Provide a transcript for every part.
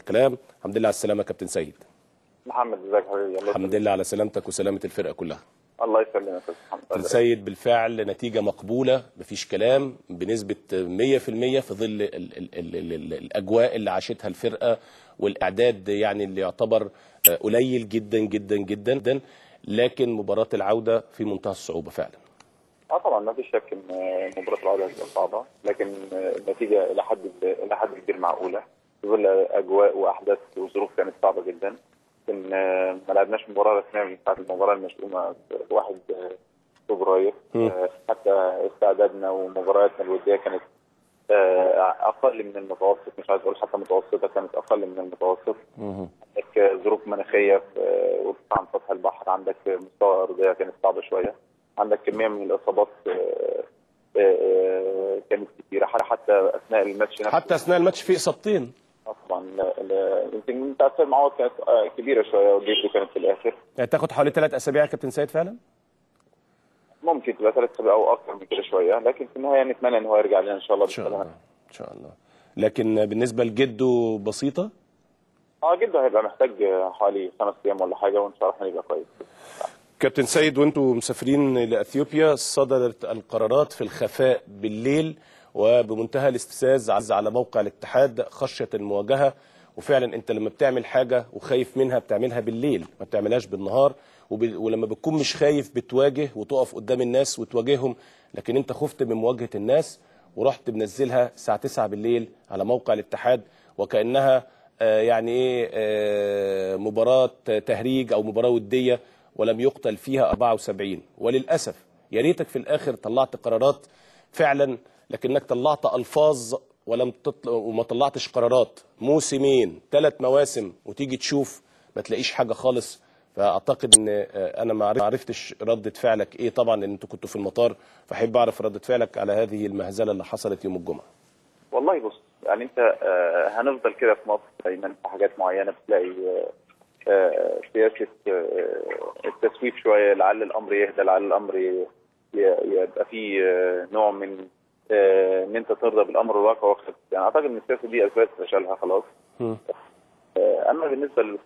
كلام الحمد لله على السلامه يا كابتن سيد محمد ازيك يا حبيبي الله الحمد يسلمك. لله على سلامتك وسلامه الفرقه كلها الله يسلمك يا استاذ محمد كابتن سيد بالفعل نتيجه مقبوله مفيش كلام بنسبه 100% في ظل ال ال ال ال ال الاجواء اللي عاشتها الفرقه والاعداد يعني اللي يعتبر آه، قليل جدا جدا جدا جدا لكن مباراه العوده في منتهى الصعوبه فعلا اه طبعا ما فيش شك ان مباراه العوده هتبقى صعبه لكن النتيجه الى حد الى حد كبير معقوله في ظل اجواء واحداث وظروف كانت صعبه جدا لكن ما لعبناش مباراه رسميه من ساعه المباراه المشؤومه في 1 فبراير مم. آه، حتى استعدادنا ومبارياتنا الوديه كانت آه، اقل من المتوسط مش عايز اقول حتى متوسطه كانت اقل من المتوسط عندك ظروف مناخيه في وارتفاع عن سطح البحر عندك مستوى ارضيه كانت صعبه شويه عندك كميه من الاصابات آه، آه، كانت كتيره حتى- حتى اثناء الماتش نفسه حتى اثناء الماتش في اصابتين طبعا لا- لا- يمكن تاثير معوض كانت آه، كبيره شويه وجيته كانت في الاخر يعني تاخد حوالي ثلاث اسابيع يا كابتن سيد فعلا ممكن تبقى ثلاث اسابيع او اكثر من كده شويه لكن في النهايه نتمنى ان هو يرجع لنا ان شاء الله ان شاء الله بالسلامه ان شاء الله لكن بالنسبه لجده بسيطه اه جدا هيبقى محتاج حوالي خمس ايام ولا حاجه وان شاء الله هنبقى كويس كابتن سيد وانتم مسافرين لاثيوبيا صدرت القرارات في الخفاء بالليل وبمنتهى الاستفزاز عز على موقع الاتحاد خشيه المواجهه وفعلا انت لما بتعمل حاجه وخايف منها بتعملها بالليل ما بتعملهاش بالنهار وب... ولما بتكون مش خايف بتواجه وتقف قدام الناس وتواجههم لكن انت خفت من مواجهه الناس ورحت منزلها الساعه 9 بالليل على موقع الاتحاد وكانها آه، يعني ايه آه، مباراه تهريج او مباراه وديه ولم يقتل فيها 74 وللاسف يا ريتك في الاخر طلعت قرارات فعلا لكنك طلعت الفاظ ولم تطل... وما طلعتش قرارات موسمين ثلاث مواسم وتيجي تشوف ما تلاقيش حاجه خالص فاعتقد ان آه، انا ما عرف- ما عرفتش رده فعلك ايه طبعا لان انتوا كنتوا في المطار فاحب اعرف رده فعلك على هذه المهزله اللي حصلت يوم الجمعه والله بص يعني انت آه، هنفضل كده في مصر دايما في حاجات معينه بتلاقي آه، آه، سياسه آه، التسويف شويه لعل الامر يهدى لعل الامر ي- ي- يبقى فيه آه، نوع من آه، ان انت ترضى بالامر الواقع وقت يعني اعتقد ان السياسه دي اثبتت فشلها خلاص مم. آه، اما بالنسبه لل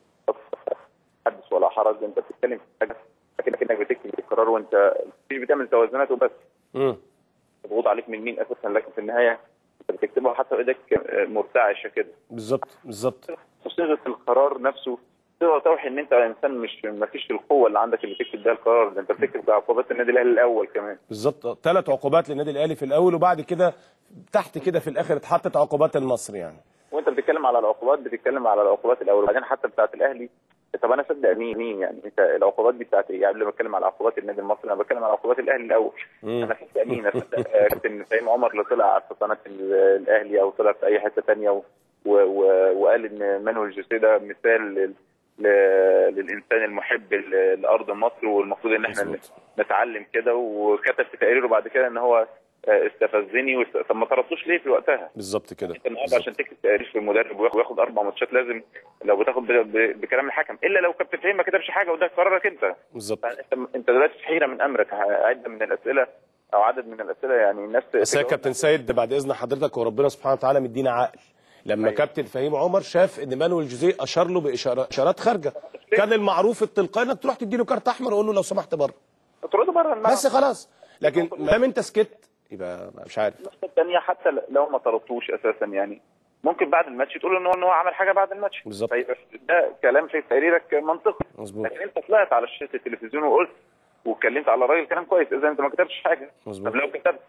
حدث ولا حرج انت بتتكلم في حاجه لكن كانك بتكتب القرار وانت مش بتعمل توازنات وبس مم. مضغوط عليك من مين اساسا لكن في النهايه انت بتكتبها حتى بايدك آه، مرتعشه كده بالظبط بالظبط صيغه القرار نفسه تقدر توحي ان انت انسان مش ما فيش القوه اللي عندك اللي تكتب بيها القرار ده انت بتكتب بعقوبات النادي الاهلي الاول كمان بالظبط ثلاث عقوبات للنادي الاهلي في الاول وبعد كده تحت كده في الاخر اتحطت عقوبات النصر يعني وانت بتتكلم على العقوبات بتتكلم على العقوبات الاول وبعدين حتى بتاعه الاهلي طب انا اصدق مين مين يعني انت العقوبات دي بتاعت ايه؟ يعني قبل ما اتكلم على عقوبات النادي المصري انا بتكلم على عقوبات الاهلي الاول مم. انا اصدق مين اصدق آه، كابتن سليم عمر اللي طلع في قناه ال- الاهلي او طلع في اي حته ثانيه و... و... و... وقال ان مانويل جوزيه ده مثال لل... ل... للانسان المحب ل- لارض مصر والمفروض ان احنا مظبوط. نتعلم كده وكتب في تقريره بعد كده ان هو آه، استفزني واست... طب ما طردتوش ليه في وقتها؟ بالظبط كده انت النهارده عشان تكتب تقرير في المدرب وياخد وياخد اربع ماتشات لازم لو بتاخد ب... ب... بكلام الحكم الا لو كابتن فهيم ما كتبش حاجه وده قرارك انت بالظبط فانت انت دلوقتي في حيره من امرك عده من الاسئله او عدد من الاسئله يعني الناس بس يا تجاوب. كابتن سيد بعد اذن حضرتك وربنا سبحانه وتعالى مدينا عقل لما أيوة. كابتن فهيم عمر شاف ان مانويل جوزيه اشار له باشارات اشارات خارجه كان المعروف التلقائي انك تروح تديله كارت احمر وقول له لو سمحت بره ترد بره الملعب بس خلاص لكن ما دام انت سكت يبقى مش عارف النقطه الثانيه حتى لو ما طردتوش اساسا يعني ممكن بعد الماتش تقول ان هو ان هو عمل حاجه بعد الماتش بالظبط. فيبقى ده كلام في تقريرك منطقي مظبوط. لكن انت طلعت على شاشه التلفزيون وقلت واتكلمت على الراجل كلام كويس اذا انت ما كتبتش حاجه مظبوط. طب لو كتبت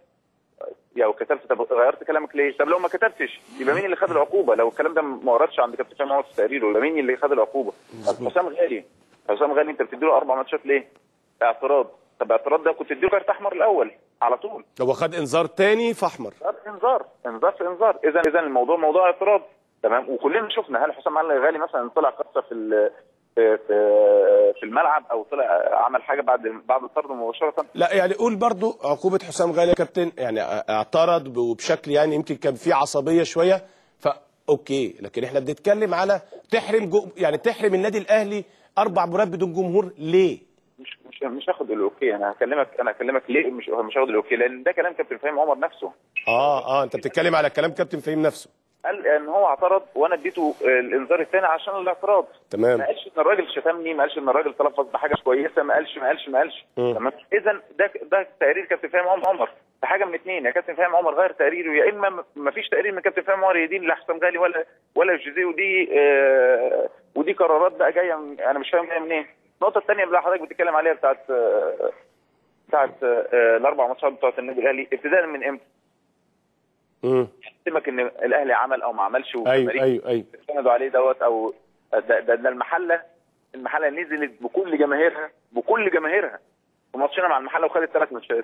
يا وكتبت طب غيرت كلامك ليه؟ طب لو ما كتبتش يبقى مين اللي خد العقوبه؟ لو الكلام ده ما وردش عند كابتن فهمي عمر في تقريره يبقى مين اللي خد العقوبه؟ طب حسام غالي حسام غالي انت بتديله اربع ماتشات ليه؟ اعتراض طب اعتراض ده كنت تديله كارت احمر الاول على طول هو خد انذار تاني في احمر انذار انذار في انذار اذا اذا الموضوع موضوع اعتراض تمام وكلنا شفنا هل حسام علي غالي مثلا طلع قصه في ال- في في في الملعب او طلع عمل حاجه بعد بعد الطرد مباشره لا يعني قول برضو عقوبة حسام غالي يا كابتن يعني اعترض وبشكل يعني يمكن كان في عصبية شوية فا اوكي لكن احنا بنتكلم على تحرم جو يعني تحرم النادي الاهلي اربع مباريات بدون جمهور ليه؟ مش مش مش هاخد الاوكي انا هكلمك انا هكلمك ليه مش مش هاخد الاوكي لان ده كلام كابتن فهيم عمر نفسه اه اه انت بتتكلم على كلام كابتن فهيم نفسه قال ان هو اعترض وانا اديته الانذار الثاني عشان الاعتراض تمام ما قالش ان الراجل شتمني ما قالش ان الراجل تلفظ بحاجه مش كويسه ما قالش ما قالش ما قالش مم. تمام اذا ده ده تقرير كابتن فهمي عمر عمر في حاجه من اثنين يا كابتن فهمي عمر غير تقريره يا اما ما فيش تقرير من كابتن فهمي عمر يدين لا حسام غالي ولا ولا جوزيه ودي آه ودي قرارات بقى جايه من- انا مش فاهم جايه منين النقطه الثانيه اللي حضرتك بتتكلم عليها بتاعت آه بتاعت آه الاربع ماتشات بتوعت النادي الاهلي ابتداء من امتى؟ مم. سيبك ان الاهلي عمل او ما عملش ايوه والجماهير ايوه ايوه استندوا عليه دوت او ده, ده, ده المحله المحله نزلت بكل جماهيرها بكل جماهيرها في ماتشنا مع المحله وخدت ثلاث ماتشات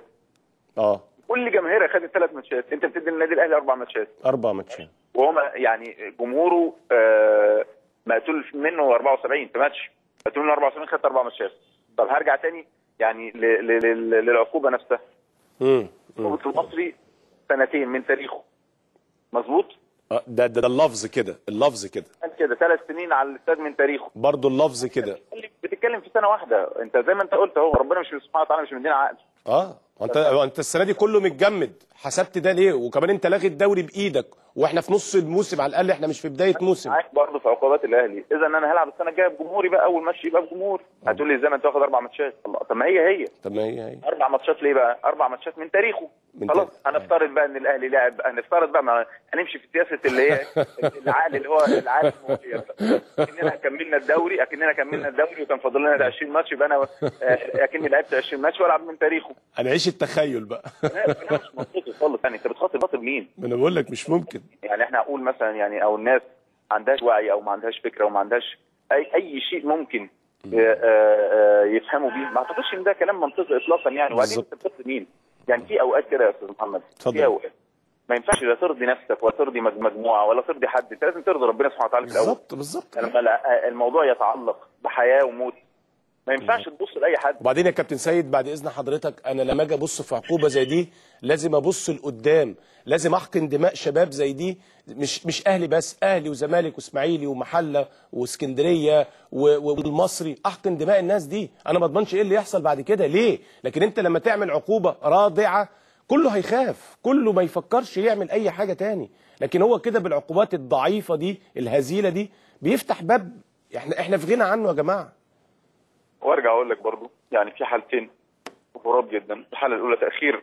اه كل جماهيرها خدت ثلاث ماتشات انت بتدي النادي الاهلي اربع ماتشات اربع ماتشات وهم يعني جمهوره آه مقتول منه 74 في ماتش مقتول منه 74 خدت اربع ماتشات طب هرجع تاني يعني ل- ل- ل- للعقوبه نفسها مم. مم. عقوبه المصري سنتين من تاريخه مظبوط آه، ده ده ده اللفظ كده اللفظ كده قال كده ثلاث سنين على الاستاد من تاريخه برضه اللفظ كده بتتكلم في سنه واحده انت زي ما انت قلت اهو ربنا مش سبحانه وتعالى مش مدينا عقل اه انت انت السنه دي كله متجمد حسبت ده ليه وكمان انت لاغي الدوري بايدك واحنا في نص الموسم على الاقل احنا مش في بدايه موسم معاك برضه في عقوبات الاهلي اذا انا هلعب السنه الجايه بجمهوري بقى اول ماتش يبقى بجمهور هتقول لي ازاي ما انت واخد اربع ماتشات الله طب ما هي هي طب ما هي هي اربع ماتشات ليه بقى اربع ماتشات من تاريخه من خلاص تاريخ. هنفترض بقى ان الاهلي لعب هنفترض بقى ما هنمشي في سياسه اللي هي العقل اللي هو العقل المغير بقى. اكننا كملنا الدوري اكننا كملنا الدوري وكان فاضل لنا 20 ماتش يبقى انا آه، اكني لعبت 20 ماتش والعب من تاريخه هنعيش التخيل بقى لا، لا، مش منطقي خالص يعني انت بتخاطب بطل مين؟ ما انا بقول لك مش ممكن يعني احنا اقول مثلا يعني او الناس ما عندهاش وعي او ما عندهاش فكره وما عندهاش اي اي شيء ممكن آه، آه، يفهموا بيه ما اعتقدش ان ده كلام منطقي اطلاقا يعني وبعدين بالظبط. انت بتقصد مين؟ يعني في اوقات كده يا استاذ محمد اتفضل. في اوقات ما ينفعش لا ترضي نفسك ولا ترضي مج- مجموعه ولا ترضي حد انت لازم ترضي ربنا سبحانه وتعالى في الاول بالظبط بالظبط لما لا- الموضوع يتعلق بحياه وموت ما ينفعش تبص لاي حد وبعدين يا كابتن سيد بعد اذن حضرتك انا لما اجي ابص في عقوبه زي دي لازم ابص لقدام لازم احقن دماء شباب زي دي مش مش اهلي بس اهلي وزمالك واسماعيلي ومحله واسكندريه و- و- والمصري احقن دماء الناس دي انا ما اضمنش ايه اللي يحصل بعد كده ليه لكن انت لما تعمل عقوبه رادعه كله هيخاف كله ما يفكرش يعمل اي حاجه تاني لكن هو كده بالعقوبات الضعيفه دي الهزيله دي بيفتح باب احنا احنا في غنى عنه يا جماعه وارجع اقول لك برضو يعني في حالتين غراب جدا الحاله الاولى تاخير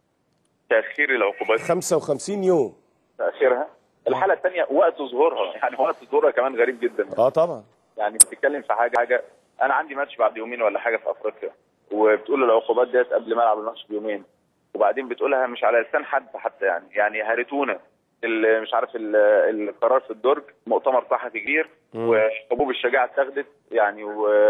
تاخير العقوبات 55 يوم تاخيرها الحاله الثانيه وقت ظهورها يعني وقت ظهورها كمان غريب جدا اه طبعا يعني بتتكلم في حاجه حاجه انا عندي ماتش بعد يومين ولا حاجه في افريقيا وبتقول العقوبات ديت قبل ما العب الماتش بيومين وبعدين بتقولها مش على لسان حد حتى يعني يعني هرتونا ال- مش عارف ال- القرار في الدرج مؤتمر صحفي كبير وحبوب الشجاعه اتاخدت يعني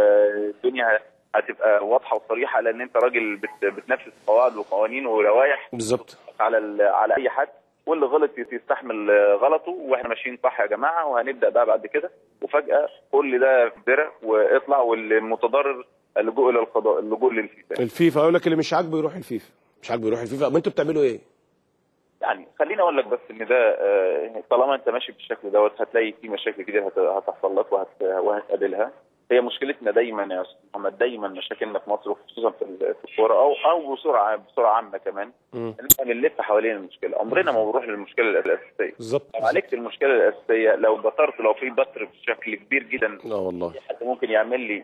والدنيا هتبقى واضحه وصريحه لان انت راجل بت- بتنفذ قواعد وقوانين ولوائح بالظبط على ال- على اي حد واللي غلط يستحمل غلطه واحنا ماشيين صح يا جماعه وهنبدا بقى بعد كده وفجاه كل ده درع واطلع والمتضرر اللجوء الى القضاء اللجوء للفيفا الفيفا يقول لك اللي مش عاجبه يروح الفيفا مش عاجبه يروح الفيفا ما انتوا بتعملوا ايه يعني خليني اقول لك بس ان ده آه، طالما انت ماشي بالشكل دوت هتلاقي في مشاكل كتير هت- هتحصل لك وهت- وهتقابلها هي مشكلتنا دايما يا استاذ محمد دايما مشاكلنا في مصر وخصوصا في ال- في الكوره او او بسرعه بسرعه عامه كمان مم. ان احنا بنلف حوالين المشكله عمرنا ما بنروح للمشكله الاساسيه بالظبط لو عالجت المشكله الاساسيه لو بطرت لو في بطر بشكل كبير جدا لا والله حد ممكن يعمل لي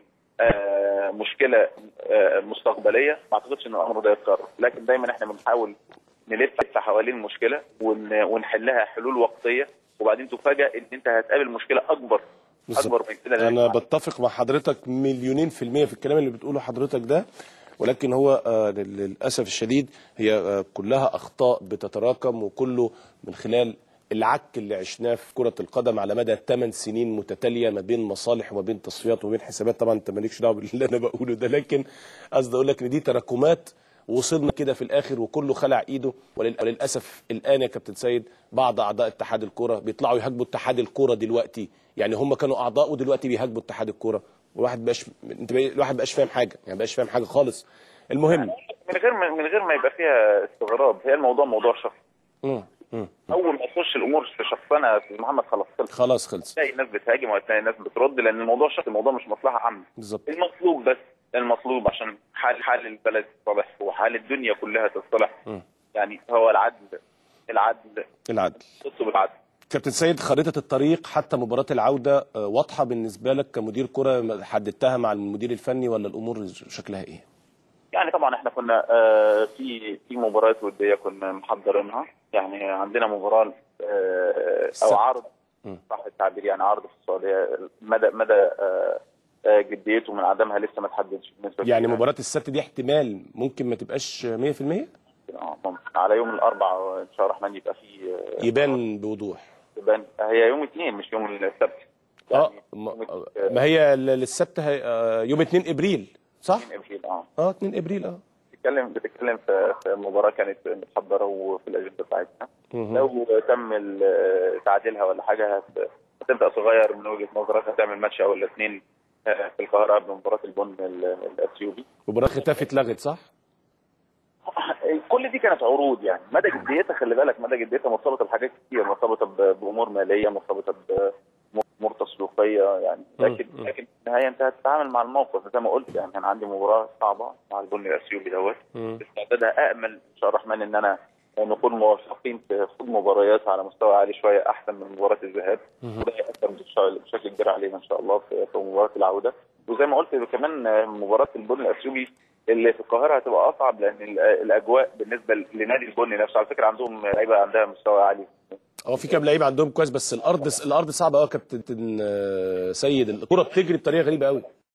آه، مشكله آه، مستقبليه ما اعتقدش ان الامر ده يتكرر لكن دايما احنا بنحاول نلف حوالين المشكله ون- ونحلها حلول وقتيه وبعدين تفاجئ ان انت هتقابل مشكله اكبر بالظبط. اكبر من كده انا بتفق مع حضرتك مليونين في المية في الكلام اللي بتقوله حضرتك ده ولكن هو آه، لل- للاسف الشديد هي آه، كلها اخطاء بتتراكم وكله من خلال العك اللي عشناه في كرة القدم على مدى 8 سنين متتالية ما بين مصالح وما بين تصفيات وما بين حسابات طبعا انت مالكش دعوه باللي انا بقوله ده لكن قصدي اقول لك ان دي تراكمات وصلنا كده في الاخر وكله خلع ايده ولل- وللاسف الان يا كابتن سيد بعض اعضاء اتحاد الكوره بيطلعوا يهاجموا اتحاد الكوره دلوقتي يعني هم كانوا اعضاء ودلوقتي بيهاجموا اتحاد الكوره والواحد بقاش انت بقى- الواحد بقاش فاهم حاجه يعني بقاش فاهم حاجه خالص المهم من غير ما من غير ما يبقى فيها استغراب هي الموضوع موضوع شخصي مم. مم. اول ما تخش الامور في شخصنا يا استاذ محمد خلاص خلص خلاص خلص تلاقي الناس بتهاجم وتلاقي الناس بترد لان الموضوع شخصي الموضوع مش مصلحه عامه بالظبط المطلوب بس المطلوب عشان حال حال البلد يتصلح وحال الدنيا كلها تتصلح مم. يعني هو العدل العدل العدل تطلب العدل كابتن سيد خريطه الطريق حتى مباراه العوده آه، واضحه بالنسبه لك كمدير كره حددتها مع المدير الفني ولا الامور شكلها ايه؟ يعني طبعا احنا كنا آه، في في مباريات وديه كنا محضرينها يعني عندنا مباراه آه، السبت. او عرض م. صح التعبير يعني عرض في السعوديه مدى مدى آه، آه، جديته من عدمها لسه ما تحددش بالنسبه يعني لنا. مباراه السبت دي احتمال ممكن ما تبقاش 100% اه ممكن على يوم الاربعاء ان شاء الله الرحمن يبقى في آه، يبان بوضوح يبان هي يوم اثنين مش يوم السبت اه يعني ما, يوم ما هي ال- السبت هي آه، يوم 2 ابريل صح؟ اثنين ابريل اه اه 2 ابريل اه بتتكلم بتتكلم في في مباراه كانت متحضره وفي الاجنده بتاعتنا مهم. لو تم ال- تعديلها ولا حاجه هت- هتبدا صغير من وجهه نظرك هتعمل ماتش او الاثنين في القاهره قبل مباراه البن ال- الاثيوبي مباراه ختاف اتلغت صح؟ كل دي كانت عروض يعني مدى جديتها خلي بالك مدى جديتها مرتبطه بحاجات كتير مرتبطه ب- بامور ماليه مرتبطه بامور تسويقيه يعني لكن مم. لكن في النهايه انت هتتعامل مع الموقف زي ما قلت يعني انا عندي مباراه صعبه مع البن الاثيوبي دوت مم. استعدادها امل ان شاء الله الرحمن ان انا نكون موفقين في خوض مباريات على مستوى عالي شويه احسن من مباراه الذهاب مهم. وده هيأثر بش- بشكل كبير علينا ان شاء الله في في مباراه العوده وزي ما قلت كمان مباراه البن الاثيوبي اللي في القاهره هتبقى اصعب لان ال- الاجواء بالنسبه لنادي البن نفسه على فكره عندهم لعيبه عندها مستوى عالي اه في كام لعيب عندهم كويس بس الارض الارض صعبه قوي يا كابتن آه، سيد الكره بتجري بطريقه غريبه قوي